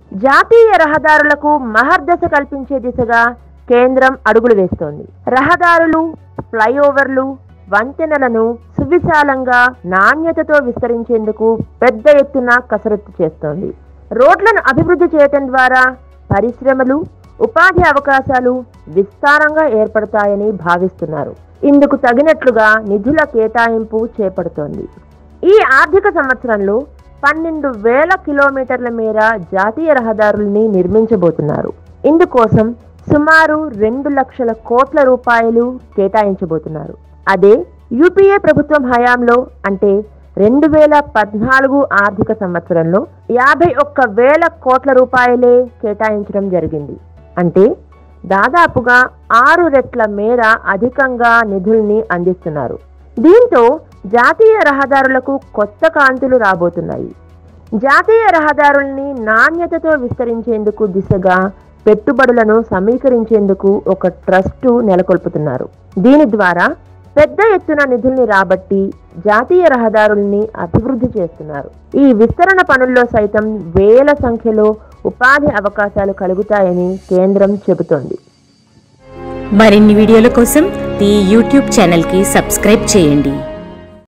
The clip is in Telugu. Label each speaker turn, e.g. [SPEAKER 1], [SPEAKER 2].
[SPEAKER 1] జాతీయ రహదారులకు మహర్దశ కల్పించే దిశగా కేంద్రం అడుగులు వేస్తోంది రహదారులు ఫ్లైఓవర్లు వంతెనలను సువిశాలంగా నాణ్యతతో విస్తరించేందుకు పెద్ద ఎత్తున కసరత్తు చేస్తోంది రోడ్లను అభివృద్ధి చేయటం ద్వారా పరిశ్రమలు ఉపాధి అవకాశాలు విస్తారంగా ఏర్పడతాయని భావిస్తున్నారు ఇందుకు తగినట్లుగా నిధుల కేటాయింపు చేపడుతోంది ఈ ఆర్థిక సంవత్సరంలో పన్నెండు వేల కిలోమీటర్ల మేర జాతీయ రహదారుల్ని నిర్మించబోతున్నారు ఇందుకోసం సుమారు రెండు లక్షల కోట్ల రూపాయలు కేటాయించబోతున్నారు అదే యూపీఏ ప్రభుత్వం హయాంలో అంటే రెండు వేల పద్నాలుగు ఆర్థిక సంవత్సరంలో యాభై ఒక్క వేల కోట్ల రూపాయలే కేటాయించడం జరిగింది అంటే దాదాపుగా ఆరు రెట్ల మేర అధికంగా నిధుల్ని అందిస్తున్నారు దీంతో జాతీయ రహదారులకు కొత్త కాంతులు రాబోతున్నాయి జాతీయ రహదారుల్ని నాణ్యతతో విస్తరించేందుకు దిశగా పెట్టుబడులను సమీకరించేందుకు ఒక ట్రస్టు నెలకొల్పుతున్నారు దీని ద్వారా పెద్ద ఎత్తున నిధుల్ని రాబట్టి జాతీయ రహదారుల్ని అభివృద్ధి చేస్తున్నారు ఈ విస్తరణ పనుల్లో సైతం వేల సంఖ్యలో ఉపాధి అవకాశాలు కలుగుతాయని కేంద్రం చెబుతోంది
[SPEAKER 2] మరిన్ని వీడియోల కోసం ఈ యూట్యూబ్ ఛానల్కి సబ్స్క్రైబ్ చేయండి